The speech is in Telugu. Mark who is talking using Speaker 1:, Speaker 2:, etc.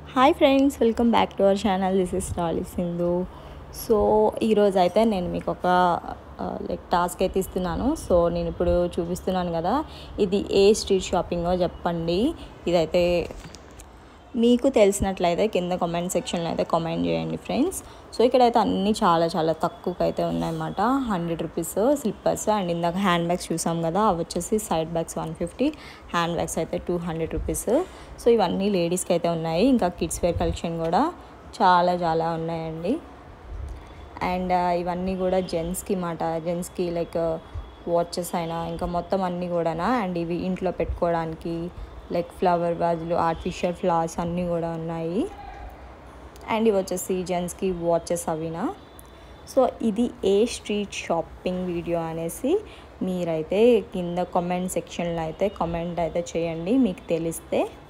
Speaker 1: hi friends welcome back to our channel this is Tolly Sindhu so ఈరోజు అయితే నేను మీకు ఒక లైక్ టాస్క్ అయితే ఇస్తున్నాను సో నేను ఇప్పుడు చూపిస్తున్నాను కదా ఇది ఏ స్ట్రీట్ షాపింగో చెప్పండి ఇదైతే మీకు తెలిసినట్లయితే కింద కామెంట్ సెక్షన్లో అయితే కామెంట్ చేయండి ఫ్రెండ్స్ సో ఇక్కడైతే అన్నీ చాలా చాలా తక్కువకి అయితే ఉన్నాయన్నమాట హండ్రెడ్ రూపీస్ స్లిప్పర్స్ అండ్ ఇందాక హ్యాండ్ బ్యాగ్స్ చూసాం కదా అవి వచ్చేసి side bags one fifty handbags అయితే టూ హండ్రెడ్ రూపీస్ సో ఇవన్నీ లేడీస్కి అయితే ఉన్నాయి ఇంకా కిడ్స్ వేర్ కలెక్షన్ కూడా చాలా చాలా ఉన్నాయండి అండ్ ఇవన్నీ కూడా జెంట్స్కి మాట జెంట్స్కి లైక్ వాచెస్ అయినా ఇంకా మొత్తం అన్నీ కూడానా అండ్ ఇవి ఇంట్లో పెట్టుకోవడానికి లైక్ ఫ్లవర్ వాజులు ఆర్టిఫిషియల్ ఫ్లవర్స్ అన్నీ కూడా ఉన్నాయి అండ్ ఇవి వచ్చేసి జెంట్స్కి వాచెస్ అవినా సో ఇది ఏ స్ట్రీట్ షాపింగ్ వీడియో అనేసి మీరైతే కింద కామెంట్ సెక్షన్లో అయితే కామెంట్ అయితే చేయండి మీకు తెలిస్తే